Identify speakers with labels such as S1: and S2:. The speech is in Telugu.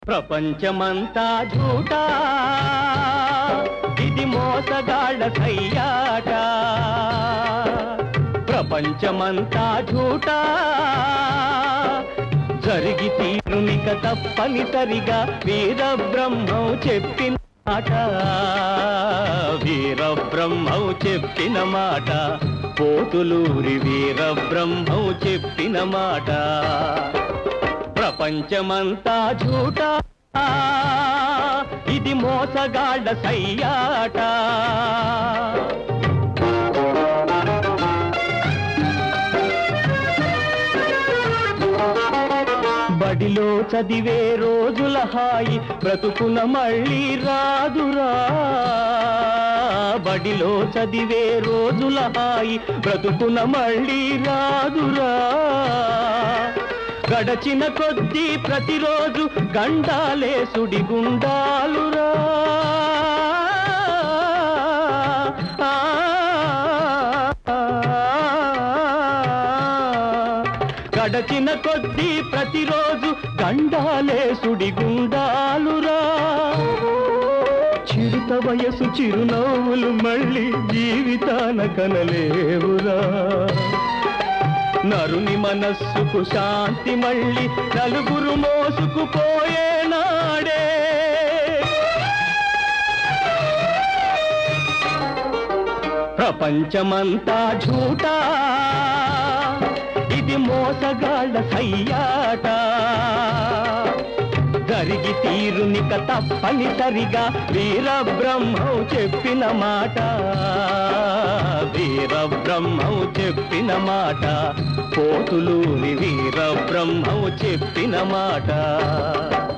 S1: ప్రపంచమంతా झूठा ఇది మోసగాళ్ళ సయ్యాట ప్రపంచమంతా झूठा జరిగి తీరునిక తప్పనిసరిగా వీరబ్రహ్మం చెప్పిన మాట వీరబ్రహ్మం చెప్పిన మాట పోతులూరి వీరబ్రహ్మం చెప్పిన మాట ప్రపంచమంతా झूठा ఇది మోసగాళ్ళ సయ్యాట బడిలో చదివే రోజుల హాయి బ్రతుకున మళ్ళీ రాదురా బడిలో చదివే రోజుల హాయి బ్రతుకున మళ్ళీ రాదురా గడచిన కొద్దీ ప్రతిరోజు గండాలే సుడిగుండాలురా గడచిన కొద్దీ ప్రతిరోజు గండాలే సుడిగుండాలురా చిరుత వయసు చిరునవ్వులు మళ్ళీ జీవితాన కనలేవురా నరుని మనస్సుకు శాంతి మళ్ళీ నలుగురు మోసుకుపోయే నాడే ప్రపంచమంతా झूठा ఇది మోసగాళ్ళ సయ్యాట జరిగి తీరునిక తప్పనిసరిగా వీరబ్రహ్మం చెప్పిన మాట వీరబ్రహ్మం చెప్పిన మాట పోతులూరి వీరబ్రహ్మం చెప్పిన మాట